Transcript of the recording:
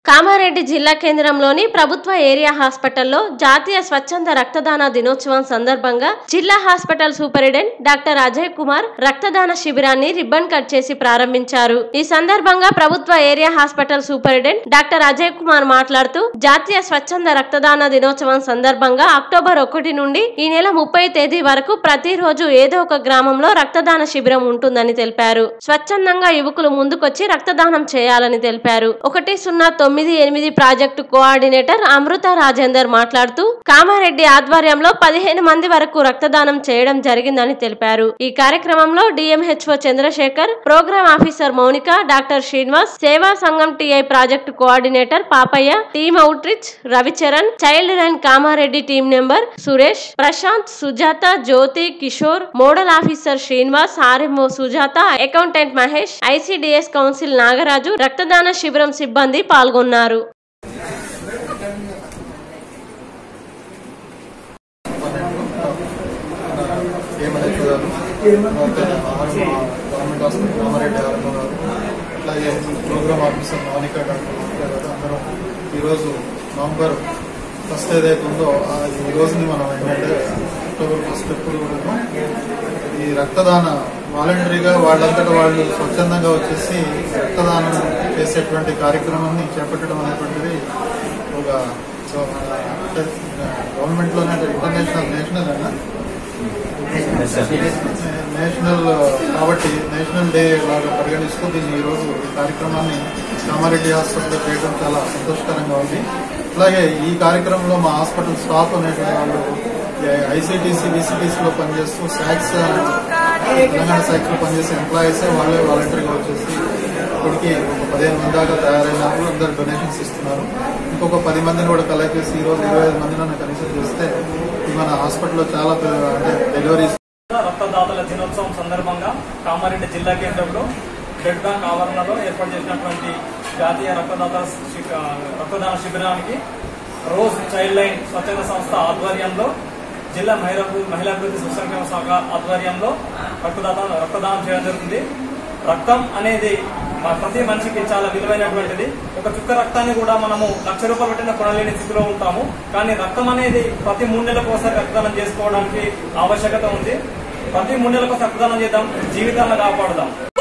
కామారెడ్డి జిల్లా కేంద్రంలోని ప్రభుత్వ ఏరియా హాస్పిటల్లో జాతీయ స్వచ్ఛంద రక్తదాన దినోత్సవం సందర్భంగా జిల్లా hospital superintendent doctor Ajay Kumar రక్తదాన శిబిరాన్ని రిబ్బన్ కట్ చేసి ప్రారంభించారు ఈ సందర్భంగా ప్రభుత్వ area hospital superintendent doctor Ajay Kumar మాట్లాడుతూ జాతీయ స్వచ్ఛంద రక్తదాన దినోత్సవం సందర్భంగా అక్టోబర్ ఒకటి నుండి ఈ నెల ముప్పై తేదీ వరకు ప్రతిరోజు ఏదో ఒక గ్రామంలో రక్తదాన శిబిరం ఉంటుందని తెలిపారు స్వచ్ఛందంగా యువకులు ముందుకొచ్చి రక్తదానం చేయాలని తెలిపారు ఒకటి సున్నా తొమ్మిది ఎనిమిది ప్రాజెక్టు కోఆర్డినేటర్ అమృత రాజేందర్ మాట్లాడుతూ కామారెడ్డి ఆధ్వర్యంలో పదిహేను మంది వరకు రక్తదానం చేయడం జరిగిందని తెలిపారు ఈ కార్యక్రమంలో DMHO Chandrasekhar programme officer Mounika doctor Srinivas సేవా సంఘం TI project coordinator Papaiah team outreach Ravicharan child line Kamareddy team number Suresh Prashanth Sujatha Jyothi Kishore model officer Srinivas RMO Sujatha accountant Mahesh ICDS council Nagaraju రక్తదాన శిబిరం సిబ్బంది పాల్గొన్నారు ఏమనేది గారు గవర్నమెంట్ హాస్పిటల్ రామారెడ్డి ఆర్ఎంఓ గారు అట్లాగే programme officer Mounika doctor Mounika గారు అందరం ఈరోజు నవంబర్ ఫస్ట్ ఏదైతే ఉందో ఆ ఈ రోజుని మనం ఏంటంటే అక్టోబర్ ఫస్ట్ ఎప్పుడు కూడా ఈ రక్తదాన వాలంటరీగా వాళ్ళంతటా వాళ్ళు స్వచ్ఛందంగా వచ్చేసి రక్తదానం చేసేటువంటి కార్యక్రమాన్ని చేపట్టడం అనేటువంటిది ఒక సో మన అంటే గవర్నమెంట్లోనే అంటే ఇంటర్నేషనల్ నేషనల్ అయినా నేషనల్ కాబట్టి నేషనల్ డే లాగా పరిగణిస్తూ దీన్ని ఈ రోజు ఈ కార్యక్రమాన్ని కామారెడ్డి హాస్పిటల్లో చేయడం చాలా సంతోషకరంగా ఉంది అలాగే ఈ కార్యక్రమంలో మా హాస్పిటల్ స్టాఫ్ అనేటువంటి వాళ్ళు ఐసీటీసీ బీసీటీసీలో పనిచేస్తూ శాక్స్ తెలంగాణ శాఖ లో పనిచేసే ఎంప్లాయీస్ వాళ్ళే వాలంటీర్గా వచ్చేసి ఇప్పటికి ఒక పదిహేను మంది దాకా తయారైనారు అందరు డొనేషన్స్ ఇస్తున్నారు ఇంకొక పది మందిని కూడా కలెక్ట్ చేసి ఈ రోజు ఇరవై ఐదు మందిని కనీసం చేస్తే ఈ మన హాస్పిటల్లో చాలా పె- అంటే డెలివరీస్ రక్తదాతల దినోత్సవం సందర్భంగా కామారెడ్డి జిల్లా కేంద్రంలో బ్లడ్ బ్యాంక్ ఆవరణలో ఏర్పాటు చేసినటువంటి జాతీయ రక్తదాత శి- రక్తదాన శిబిరానికి రోజ్ చైల్డ్ లైన్ స్వచ్ఛంద సంస్థ ఆధ్వర్యంలో జిల్లా మహిళా మహిళాభివృద్ధి సుసంక్షేమ శాఖ ఆధ్వర్యంలో రక్తదాత రక్తదానం చేయడం జరుగుతుంది రక్తం అనేది మన ప్రతి మనిషికి చాలా విలువైనటువంటిది ఒక చుక్క రక్తాన్ని కూడా మనము లక్ష రూపాయలు పెట్టిన కొనలేని స్థితిలో ఉంటాము కానీ రక్తం అనేది ప్రతి మూడు నెలలకు ఒకసారి రక్తదానం చేసుకోవడానికి ఆవశ్యకత ఉంది ప్రతి మూడు నెలలకు రక్తదానం చేద్దాం జీవితాలను కాపాడుదాం